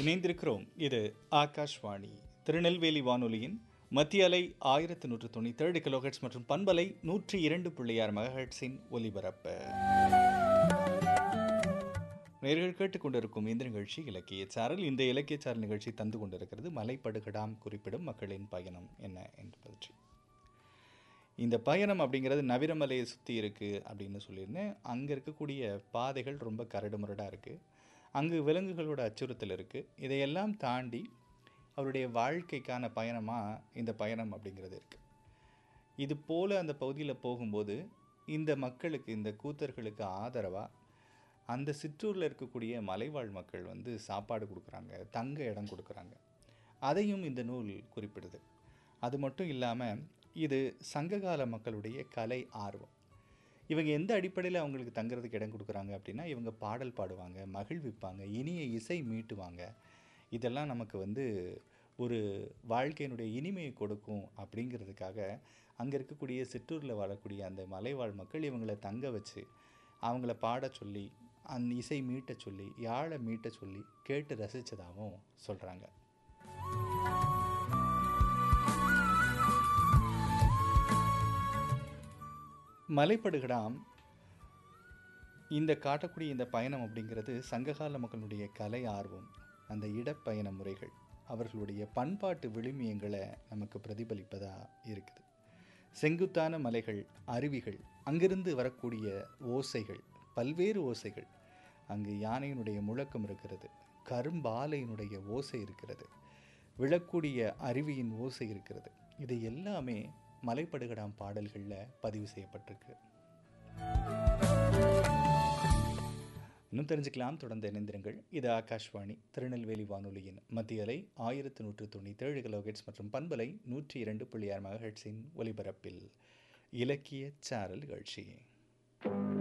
இணைந்திருக்கிறோம் இது ஆகாஷ்வாணி திருநெல்வேலி வானொலியின் மத்திய அலை ஆயிரத்து நூற்று தொண்ணூத்தேழு கிலோஹெட்ஸ் மற்றும் பண்பலை நூற்றி இரண்டு புள்ளியார் மெகாஹெட்ஸின் ஒலிபரப்பு நேர்கள் கேட்டுக்கொண்டிருக்கும் இந்த நிகழ்ச்சி இலக்கிய சாரல் இந்த இலக்கிய சாரல் நிகழ்ச்சி தந்து கொண்டிருக்கிறது மலைப்படுகடாம் குறிப்பிடும் மக்களின் பயணம் என்ன என்பது பற்றி இந்த பயணம் அப்படிங்கிறது நவிரமலையை சுற்றி இருக்குது அப்படின்னு சொல்லியிருந்தேன் அங்கே இருக்கக்கூடிய பாதைகள் ரொம்ப கரடுமுரடாக இருக்குது அங்கு விலங்குகளோட அச்சுறுத்தல் இருக்குது இதையெல்லாம் தாண்டி அவருடைய வாழ்க்கைக்கான பயணமாக இந்த பயணம் அப்படிங்கிறது இருக்குது இது போல் அந்த பகுதியில் போகும்போது இந்த மக்களுக்கு இந்த கூத்தர்களுக்கு ஆதரவாக அந்த சிற்றூரில் இருக்கக்கூடிய மலைவாழ் மக்கள் வந்து சாப்பாடு கொடுக்குறாங்க தங்க இடம் கொடுக்குறாங்க அதையும் இந்த நூல் குறிப்பிடுது அது மட்டும் இல்லாமல் இது சங்ககால மக்களுடைய கலை ஆர்வம் இவங்க எந்த அடிப்படையில் அவங்களுக்கு தங்குறதுக்கு இடம் கொடுக்குறாங்க அப்படின்னா இவங்க பாடல் பாடுவாங்க மகிழ்விப்பாங்க இனிய இசை மீட்டுவாங்க இதெல்லாம் நமக்கு வந்து ஒரு வாழ்க்கையினுடைய இனிமையை கொடுக்கும் அப்படிங்கிறதுக்காக அங்கே இருக்கக்கூடிய சிற்றூரில் வாழக்கூடிய அந்த மலைவாழ் மக்கள் இவங்களை தங்க வச்சு அவங்கள பாட சொல்லி அந்த இசை மீட்ட சொல்லி யாழை மீட்ட சொல்லி கேட்டு ரசித்ததாகவும் சொல்கிறாங்க மலைப்படுகடாம் இந்த காட்டக்கூடிய இந்த பயணம் அப்படிங்கிறது சங்ககால மக்களுடைய கலை ஆர்வம் அந்த இடப்பயண முறைகள் அவர்களுடைய பண்பாட்டு விழுமியங்களை நமக்கு பிரதிபலிப்பதாக இருக்குது செங்குத்தான மலைகள் அருவிகள் அங்கிருந்து வரக்கூடிய ஓசைகள் பல்வேறு ஓசைகள் அங்கு யானையினுடைய முழக்கம் இருக்கிறது கரும்பாலையினுடைய ஓசை இருக்கிறது விழக்கூடிய அருவியின் ஓசை இருக்கிறது இது எல்லாமே மலைப்படுகடாம் பாடல்களில் பதிவு செய்யப்பட்டிருக்கு இன்னும் தெரிஞ்சுக்கலாம் தொடர்ந்து இணைந்திருங்கள் இது ஆகாஷ்வாணி திருநெல்வேலி வானொலியின் மத்திய அலை ஆயிரத்து நூற்று தொண்ணூற்றேழு கிலோஹெட்ஸ் மற்றும் பண்பலை நூற்றி இரண்டு புள்ளி ஆறு மெகாஹெட்ஸின் ஒலிபரப்பில் இலக்கிய சாரல் நிகழ்ச்சி